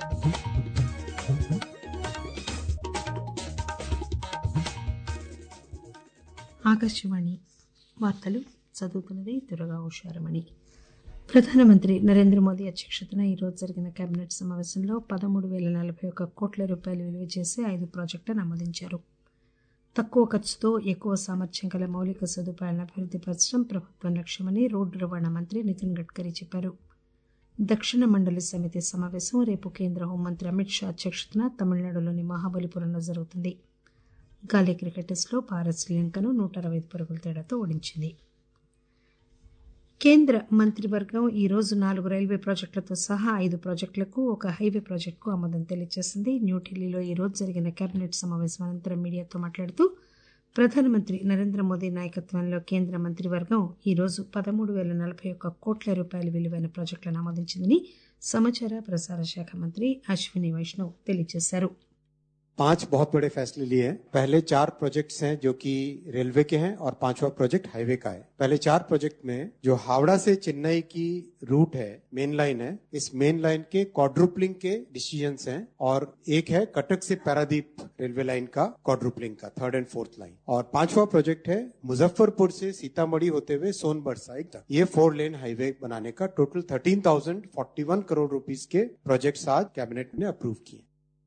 ఆకాశవాణి వార్తలు చదువుతున్నది దురగా ఉషారమణి ప్రధానమంత్రి నరేంద్ర మోదీ అధ్యక్షతన ఈరోజు జరిగిన కేబినెట్ సమావేశంలో పదమూడు వేల నలభై ఒక్క కోట్ల రూపాయలు విలువ చేసే ఐదు ప్రాజెక్టులను ఆమోదించారు తక్కువ ఖర్చుతో ఎక్కువ సామర్థ్యం గల మౌలిక సదుపాయాలను అభివృద్ధి పరచడం ప్రభుత్వం లక్ష్యమని రోడ్డు రవాణా మంత్రి నితిన్ గడ్కరీ చెప్పారు దక్షిణ మండలి సమితి సమావేశం రేపు కేంద్ర హోంమంత్రి అమిత్ షా అధ్యక్షతన తమిళనాడులోని మహాబలిపురంలో జరుగుతుంది గాలీ క్రికెట్ టెస్టులో భారత్ శ్రీలంకను నూట అరవై ఐదు పరుగుల తేడాతో ఓడించింది కేంద్ర మంత్రివర్గం ఈ రోజు నాలుగు రైల్వే ప్రాజెక్టులతో సహా ఐదు ప్రాజెక్టులకు ఒక హైవే ప్రాజెక్టుకు ఆమోదం తెలియజేసింది న్యూఢిల్లీలో ఈ రోజు జరిగిన కేబినెట్ సమావేశం అనంతరం మీడియాతో మాట్లాడుతూ ప్రధానమంత్రి నరేంద్ర మోదీ నాయకత్వంలో కేంద్ర మంత్రివర్గం ఈ రోజు పదమూడు వేల నలభై ఒక్క కోట్ల రూపాయల విలువైన ప్రాజెక్టులను ఆమోదించిందని సమాచార ప్రసార శాఖ మంత్రి అశ్విని వైష్ణవ్ తెలియజేశారు पांच बहुत बड़े फैसले लिए हैं पहले चार प्रोजेक्ट्स हैं जो कि रेलवे के हैं और पांचवा प्रोजेक्ट हाईवे का है पहले चार प्रोजेक्ट में जो हावड़ा से चेन्नई की रूट है मेन लाइन है इस मेन लाइन के क्वाड्रुपलिंग के डिसीजंस हैं और एक है कटक से पैरादीप रेलवे लाइन का क्वाड्रुपलिंग का थर्ड एंड फोर्थ लाइन और पांचवा प्रोजेक्ट है मुजफ्फरपुर से सीतामढ़ी होते हुए सोनभर साइड तक ये फोर लेन हाईवे बनाने का total thirteen thousand forty one crore rupees के प्रोजेक्ट्स आज कैबिनेट ने अप्रूव किए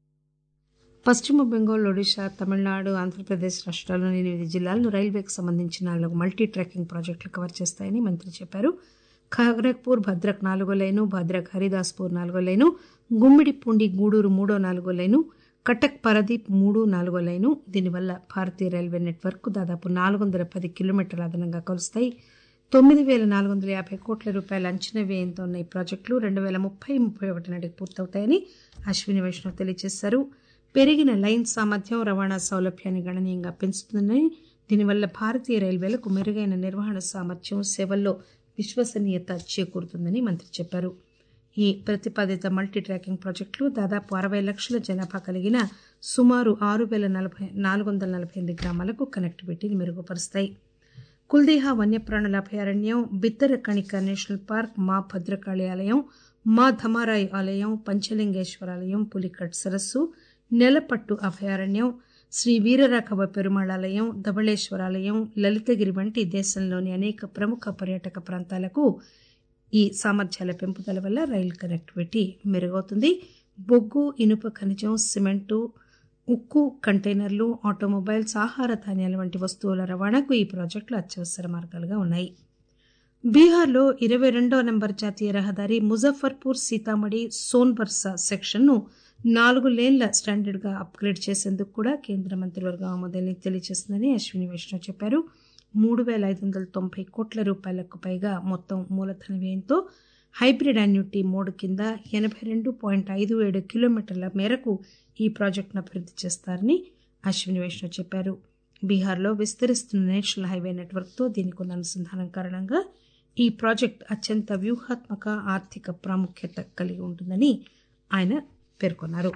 పశ్చిమ బెంగాల్ ఒడిశా తమిళనాడు ఆంధ్రప్రదేశ్ రాష్ట్రాల్లోని ఎనిమిది జిల్లాలను రైల్వేకి సంబంధించిన నాలుగు మల్టీ ట్రాకింగ్ ప్రాజెక్టులు కవర్ చేస్తాయని మంత్రి చెప్పారు ఖాగ్రక్పూర్ భద్రక్ నాలుగో లైను భద్రక్ హరిదాస్పూర్ నాలుగో లైను గుమ్మిడిపూండి గూడూరు మూడో నాలుగో లైను కటక్ పరదీప్ మూడు నాలుగో లైను దీనివల్ల భారతీయ రైల్వే నెట్వర్క్ దాదాపు నాలుగు వందల పది కిలోమీటర్ల అదనంగా కలుస్తాయి తొమ్మిది వేల నాలుగు వందల యాభై కోట్ల రూపాయల అంచనా వ్యయంతో ఉన్న ఈ ప్రాజెక్టులు రెండు వేల ముప్పై ముప్పై ఒకటి నాటికి పూర్తవుతాయని అశ్విని వైష్ణవ్ తెలియజేశారు పెరిగిన లైన్ సామర్థ్యం రవాణా సౌలభ్యాన్ని గణనీయంగా పెంచుతుందని దీనివల్ల భారతీయ రైల్వేలకు మెరుగైన నిర్వహణ సామర్థ్యం సేవల్లో విశ్వసనీయత చేకూరుతుందని మంత్రి చెప్పారు ఈ ప్రతిపాదిత మల్టీ ట్రాకింగ్ ప్రాజెక్టులు దాదాపు అరవై లక్షల జనాభా కలిగిన సుమారు ఆరు వేల నలభై నాలుగు వందల నలభై ఎనిమిది గ్రామాలకు కనెక్టివిటీని మెరుగుపరుస్తాయి కుల్దేహా వన్యప్రాణుల అభయారణ్యం బిత్తర కణిక నేషనల్ పార్క్ మా భద్రకాళి ఆలయం మా ధమారాయి ఆలయం పంచలింగేశ్వర ఆలయం పులికట్ సరస్సు నెలపట్టు అభయారణ్యం శ్రీ వీరరాఘవ పెరుమాళాలయం ధవళేశ్వరాలయం లలితగిరి వంటి దేశంలోని అనేక ప్రముఖ పర్యాటక ప్రాంతాలకు ఈ సామర్థ్యాల పెంపుదల వల్ల రైలు కనెక్టివిటీ మెరుగవుతుంది బొగ్గు ఇనుప ఖనిజం సిమెంటు ఉక్కు కంటైనర్లు ఆటోమొబైల్స్ ఆహార ధాన్యాల వంటి వస్తువుల రవాణాకు ఈ ప్రాజెక్టులు అత్యవసర మార్గాలుగా ఉన్నాయి బీహార్లో ఇరవై రెండో నంబర్ జాతీయ రహదారి ముజఫర్పూర్ సీతామఢి సోన్బర్సా సెక్షన్ను నాలుగు లేన్ల స్టాండర్డ్ గా అప్గ్రేడ్ చేసేందుకు కూడా కేంద్ర మంత్రివర్గం ఆమోదాన్ని తెలియజేస్తుందని అశ్విని వైష్ణవ్ చెప్పారు మూడు వేల ఐదు వందల తొంభై కోట్ల రూపాయలకు పైగా మొత్తం మూలధన వ్యయంతో హైబ్రిడ్ అన్యూటీ మోడ్ కింద ఎనభై రెండు పాయింట్ ఐదు ఏడు కిలోమీటర్ల మేరకు ఈ ప్రాజెక్టును అభివృద్ధి చేస్తారని అశ్విని వైష్ణవ్ చెప్పారు బీహార్లో విస్తరిస్తున్న నేషనల్ హైవే నెట్వర్క్తో దీనికి ఉన్న అనుసంధానం కారణంగా ఈ ప్రాజెక్ట్ అత్యంత వ్యూహాత్మక ఆర్థిక ప్రాముఖ్యత కలిగి ఉంటుందని ఆయన పేర్కొన్నారు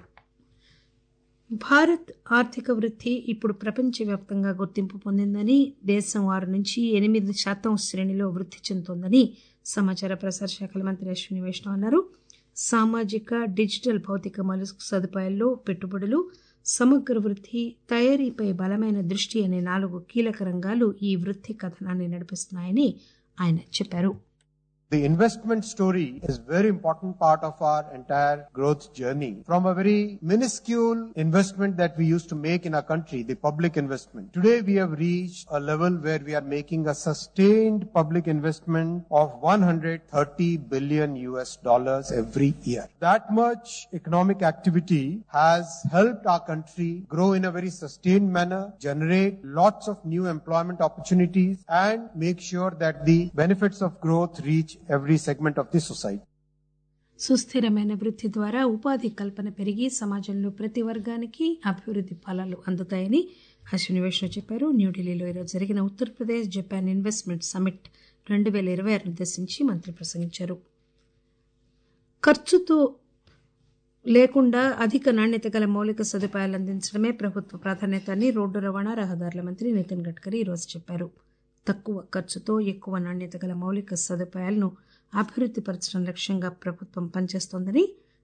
భారత్ ఆర్థిక వృద్ధి ఇప్పుడు ప్రపంచవ్యాప్తంగా గుర్తింపు పొందిందని దేశం ఆరు నుంచి ఎనిమిది శాతం శ్రేణిలో వృద్ధి చెందుతోందని సమాచార ప్రసార శాఖల మంత్రి అశ్విని వైష్ణవ్ అన్నారు సామాజిక డిజిటల్ భౌతిక మౌలిక సదుపాయాల్లో పెట్టుబడులు సమగ్ర వృద్ధి తయారీపై బలమైన దృష్టి అనే నాలుగు కీలక రంగాలు ఈ వృద్ధి కథనాన్ని నడిపిస్తున్నాయని ఆయన చెప్పారు The investment story is very important part of our entire growth journey. From a very minuscule investment that we used to make in our country, the public investment. Today we have reached a level where we are making a sustained public investment of 130 billion US dollars every year. That much economic activity has helped our country grow in a very sustained manner, generate lots of new employment opportunities and make sure that the benefits of growth reach every segment of the society. సుస్థిరమైన వృద్ధి ద్వారా ఉపాధి కల్పన పెరిగి సమాజంలో ప్రతి వర్గానికి అభివృద్ధి ఫలాలు అందుతాయని అశ్విని వైష్ణవ్ చెప్పారు న్యూఢిల్లీలో ఈరోజు జరిగిన ఉత్తరప్రదేశ్ జపాన్ ఇన్వెస్ట్మెంట్ సమిట్ రెండు వేల ఇరవై ఆరు ఉద్దేశించి మంత్రి ప్రసంగించారు ఖర్చుతో లేకుండా అధిక నాణ్యత గల మౌలిక సదుపాయాలు అందించడమే ప్రభుత్వ ప్రాధాన్యత అని రోడ్డు రవాణా రహదారుల మంత్రి నితిన్ గడ్కరీ ఈరోజు చెప్పారు తక్కువ ఖర్చుతో ఎక్కువ నాణ్యత గల మౌలిక సదుపాయాలను అభివృద్ధి పరచడం లక్ష్యంగా ప్రభుత్వం పనిచేస్తోందని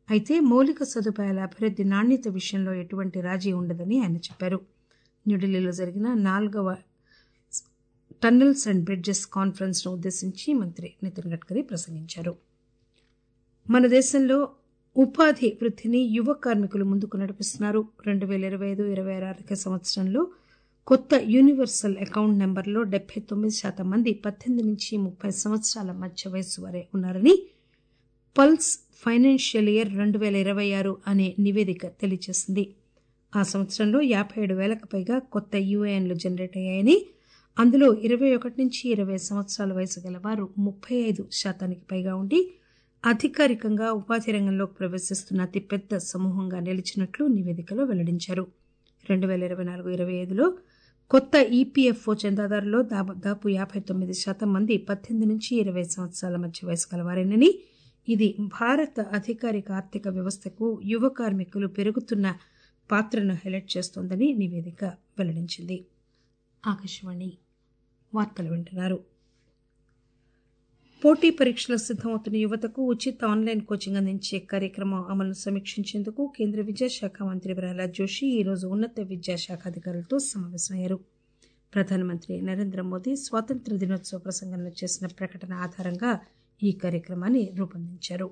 అయితే మౌలిక సదుపాయాల అభివృద్ది నాణ్యత విషయంలో ఎటువంటి రాజీ ఉండదని ఆయన చెప్పారు న్యూఢిల్లీలో జరిగిన నాలుగవ టన్నెల్స్ అండ్ బ్రిడ్జెస్ కాన్ఫరెన్స్ ను ఉద్దేశించి మంత్రి నితిన్ గడ్కరీ ప్రసంగించారు మన దేశంలో ఉపాధి వృద్ధిని యువ కార్మికులు ముందుకు నడిపిస్తున్నారు రెండు పేల ఇరవై ఐదు ఇరవై ఆరు ఆర్థిక సంవత్సరంలో కొత్త యూనివర్సల్ అకౌంట్ నెంబర్లో డెబ్బై తొమ్మిది శాతం మంది పద్దెనిమిది నుంచి ముప్పై సంవత్సరాల మధ్య వయస్సు వారే ఉన్నారని పల్స్ ఫైనాన్షియల్ ఇయర్ రెండు పేల ఇరవై ఆరు అనే నివేదిక తెలియజేసింది ఆ సంవత్సరంలో యాభై ఏడు వేలకు పైగా కొత్త యూఏఎన్లు జనరేట్ అయ్యాయని అందులో ఇరవై ఒకటి నుంచి ఇరవై సంవత్సరాల వయసు గల వారు ముప్పై ఐదు శాతానికి పైగా ఉండి అధికారికంగా ఉపాధి రంగంలోకి ప్రవేశిస్తున్న అతిపెద్ద సమూహంగా నిలిచినట్లు నివేదికలో వెల్లడించారు రెండు పేల ఇరవై నాలుగు ఇరవై ఐదులో కొత్త ఈపీఎఫ్ఓ చందాదారులో దాదాపు యాభై తొమ్మిది శాతం మంది పద్దెనిమిది నుంచి ఇరవై సంవత్సరాల మధ్య వయసు గలవారేనని ఇది భారత అధికారిక ఆర్థిక వ్యవస్థకు యువ కార్మికులు పెరుగుతున్న పాత్రను హైలైట్ చేస్తోందని నివేదిక వెల్లడించింది ఆకాశవాణి వార్తలు వింటున్నారు పోటీ పరీక్షలకు సిద్దమవుతున్న యువతకు ఉచిత ఆన్లైన్ కోచింగ్ అందించే కార్యక్రమం అమలును సమీక్షించేందుకు కేంద్ర విద్యాశాఖ మంత్రి ప్రహ్లాద్ జోషి ఈరోజు ఉన్నత విద్యాశాఖ అధికారులతో సమావేశమయ్యారు ప్రధానమంత్రి నరేంద్ర మోదీ స్వాతంత్ర దినోత్సవ ప్రసంగంలో చేసిన ప్రకటన ఆధారంగా ఈ కార్యక్రమాన్ని రూపొందించారు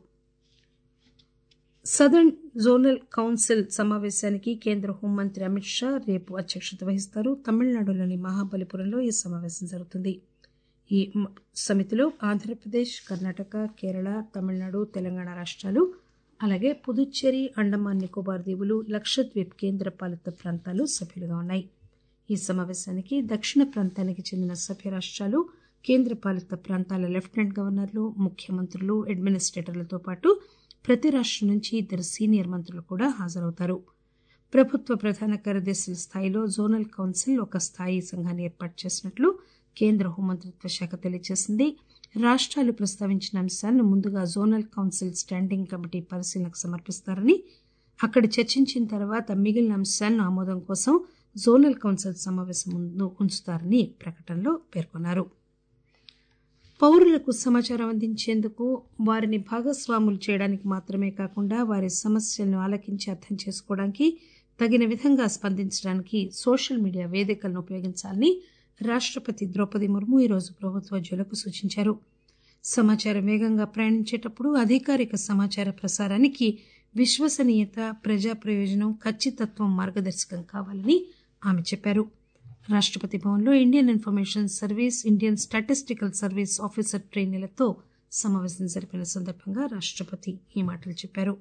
సదర్న్ జోనల్ కౌన్సిల్ సమావేశానికి కేంద్ర హోంమంత్రి అమిత్ షా రేపు అధ్యక్షత వహిస్తారు తమిళనాడులోని మహాబలిపురంలో ఈ సమావేశం జరుగుతుంది ఈ సమితిలో ఆంధ్రప్రదేశ్ కర్ణాటక కేరళ తమిళనాడు తెలంగాణ రాష్ట్రాలు అలాగే పుదుచ్చేరి అండమాన్ నికోబార్ దీవులు లక్షద్వీప్ కేంద్ర పాలిత ప్రాంతాలు సభ్యులుగా ఉన్నాయి ఈ సమావేశానికి దక్షిణ ప్రాంతానికి చెందిన సభ్య రాష్ట్రాలు కేంద్ర పాలిత ప్రాంతాల లెఫ్టినెంట్ గవర్నర్లు ముఖ్యమంత్రులు అడ్మినిస్ట్రేటర్లతో పాటు ప్రతి రాష్టం నుంచి ఇద్దరు సీనియర్ మంత్రులు కూడా హాజరవుతారు ప్రభుత్వ ప్రధాన కార్యదర్శుల స్థాయిలో జోనల్ కౌన్సిల్ ఒక స్థాయి సంఘాన్ని ఏర్పాటు చేసినట్లు కేంద్ర హోంమంత్రిత్వ శాఖ తెలియజేసింది రాష్ట్రాలు ప్రస్తావించిన అంశాలను ముందుగా జోనల్ కౌన్సిల్ స్టాండింగ్ కమిటీ పరిశీలనకు సమర్పిస్తారని అక్కడ చర్చించిన తర్వాత మిగిలిన అంశాలను ఆమోదం కోసం జోనల్ కౌన్సిల్ సమావేశం ముందు ఉంచుతారని ప్రకటనలో పేర్కొన్నారు పౌరులకు సమాచారం అందించేందుకు వారిని భాగస్వాములు చేయడానికి మాత్రమే కాకుండా వారి సమస్యలను ఆలకించి అర్థం చేసుకోవడానికి తగిన విధంగా స్పందించడానికి సోషల్ మీడియా వేదికలను ఉపయోగించాలని రాష్టపతి ద్రౌపది ముర్ము ఈరోజు ప్రభుత్వోద్యోగులకు సూచించారు సమాచారం వేగంగా ప్రయాణించేటప్పుడు అధికారిక సమాచార ప్రసారానికి విశ్వసనీయత ప్రజా ప్రయోజనం ఖచ్చితత్వం మార్గదర్శకం కావాలని ఆమె చెప్పారు రాష్టపతి భవన్లో Indian information service Indian statistical service officer ట్రైనీలతో సమావేశం జరిపిన సందర్భంగా రాష్టపతి ఈ మాటలు చెప్పారు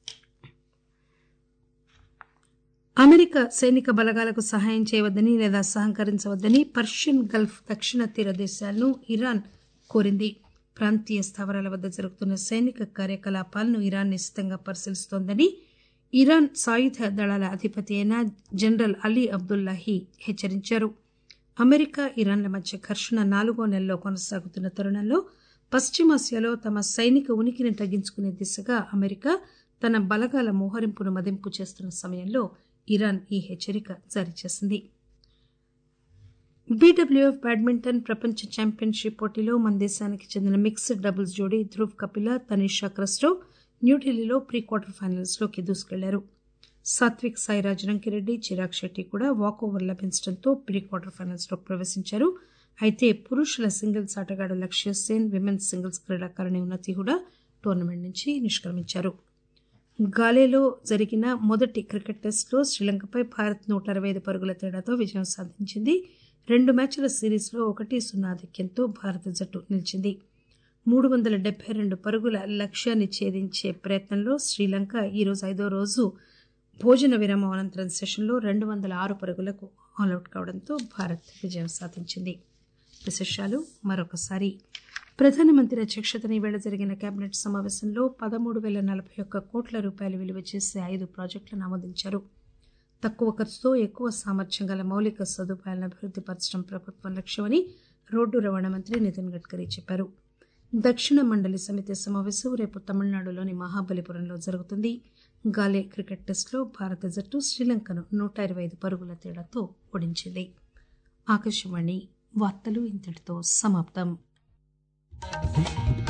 అమెరికా సైనిక బలగాలకు సహాయం చేయవద్దని లేదా సహకరించవద్దని పర్షియన్ గల్ఫ్ దక్షిణ తీర దేశాలను ఇరాన్ కోరింది ప్రాంతీయ స్థావరాల వద్ద జరుగుతున్న సైనిక కార్యకలాపాలను ఇరాన్ నిశ్చితంగా పరిశీలిస్తోందని ఇరాన్ సాయుధ దళాల అధిపతి అయిన జనరల్ అలీ అబ్దుల్లాహి హెచ్చరించారు అమెరికా ఇరాన్ల మధ్య ఘర్షణ నాలుగో నెలలో కొనసాగుతున్న తరుణంలో పశ్చిమాసియాలో తమ సైనిక ఉనికిని తగ్గించుకునే దిశగా అమెరికా తన బలగాల మోహరింపును మదింపు చేస్తున్న సమయంలో ఇరాన్ ఈ హెచ్చరిక జారీ చేసింది బీడబ్ల్యూఎఫ్ బ్యాడ్మింటన్ ప్రపంచ ఛాంపియన్షిప్ పోటీలో మన దేశానికి చెందిన మిక్స్డ్ డబుల్స్ జోడీ ధ్రువ్ కపిల తనీషా క్రస్టో న్యూఢిల్లీలో ప్రీ క్వార్టర్ ఫైనల్స్ లోకి దూసుకెళ్లారు సాత్విక్ సాయిరాజ్ రంకిరెడ్డి చిరాగ్ శెట్టి కూడా వాక్ ఓవర్ లభించడంతో ప్రీ క్వార్టర్ ఫైనల్స్ లోకి ప్రవేశించారు అయితే పురుషుల సింగిల్స్ ఆటగాడు లక్ష్య సేన్ విమెన్స్ సింగిల్స్ క్రీడాకారిణి ఉన్నతి కూడా టోర్నమెంట్ నుంచి నిష్క్రమించారు గాలేలో జరిగిన మొదటి క్రికెట్ టెస్టులో శ్రీలంకపై భారత్ నూట అరవై ఐదు పరుగుల తేడాతో విజయం సాధించింది రెండు మ్యాచ్ల సిరీస్లో ఒకటి సున్నా ఆధిక్యంతో భారత జట్టు నిలిచింది మూడు వందల డెబ్బై రెండు పరుగుల లక్ష్యాన్ని ఛేదించే ప్రయత్నంలో శ్రీలంక ఈరోజు ఐదో రోజు భోజన విరామం అనంతరం సెషన్లో రెండు వందల ఆరు పరుగులకు ఆల్అౌట్ కావడంతో భారత్ విజయం సాధించింది విశేషాలు మరొకసారి ప్రధానమంత్రి అధ్యక్షతన ఈవేళ జరిగిన కేబినెట్ సమావేశంలో పదమూడు వేల నలభై ఒక్క కోట్ల రూపాయలు విలువ చేసే ఐదు ప్రాజెక్టులను ఆమోదించారు తక్కువ ఖర్చుతో ఎక్కువ సామర్థ్యం గల మౌలిక సదుపాయాలను అభివృద్ధి పరచడం ప్రభుత్వం లక్ష్యమని రోడ్డు రవాణా మంత్రి నితిన్ గడ్కరీ చెప్పారు దక్షిణ మండలి సమితి సమావేశం రేపు తమిళనాడులోని మహాబలిపురంలో జరుగుతుంది గాలే క్రికెట్ టెస్టులో భారత జట్టు శ్రీలంకను నూట ఇరవై ఐదు పరుగుల తేడాతో ఓడించింది ఆకాశవాణి వార్తలు ఇంతటితో సమాప్తం